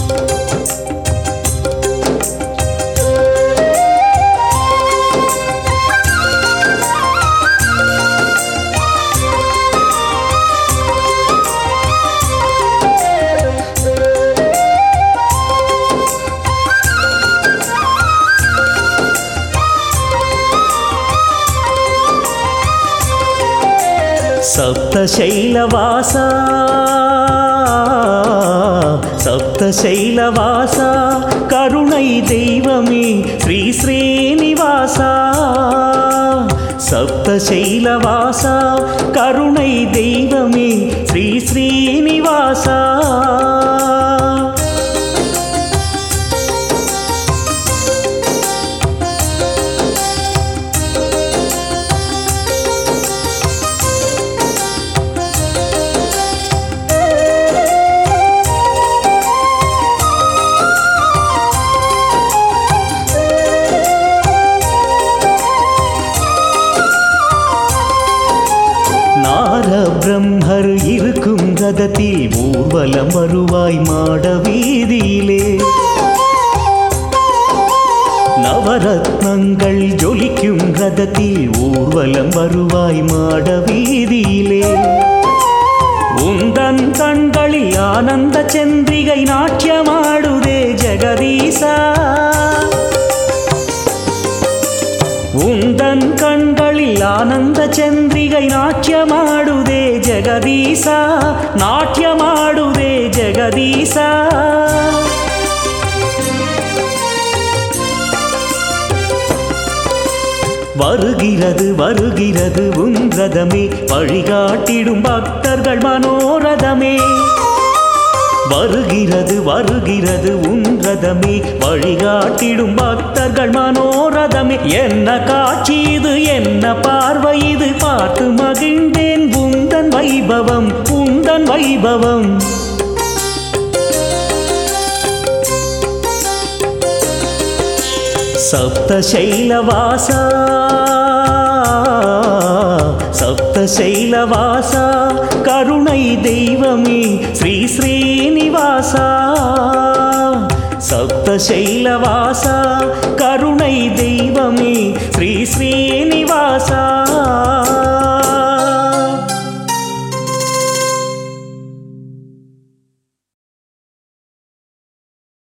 சப்தசைலவாசா சப்தசைலவாசா கருணை தெய்வமே ஸ்ரீ ஸ்ரீனிவாசா சப்தசைலவாசா கருணை தெய்வமே ஸ்ரீ ஸ்ரீனிவாசா நார பிரம்மர் இருக்கும் ரதத்தில் ஊர்வலம் வருவாய் மாட வீதியிலே நவரத்னங்கள் ஜொலிக்கும் ரதத்தில் ஊர்வலம் வருவாய் மாட வீதியிலே உந்தன் கண்களில் ஆனந்த சென்றிகை நாட்டியமாடுதே ஜெகதீசா உந்தன் கண்களில் ஆனந்த சென்றிகை நாட்டியமாடுதே ஜெகதீசா நாட்டியமாடுதே ஜெகதீசா வருகிறது வருகிறது உன் ரதமே வழிகாட்டிடும் பக்தர்கள் மனோரதமே வருகிறது வருகிறது உன் ரதமே வழிகாட்டிடும் பக்தர்கள் மனோரதமே என்ன காட்சி இது என்ன பார்வை இது பார்த்து மகிழ்ந்தேன் உந்தன் வைபவம் உந்தன் வைபவம் சப்தசைலவாசா சப்தசைலவாசா கருணை தெய்வமே ஸ்ரீ ஸ்ரீனிவாசா சப்தசைலவாசா கருணை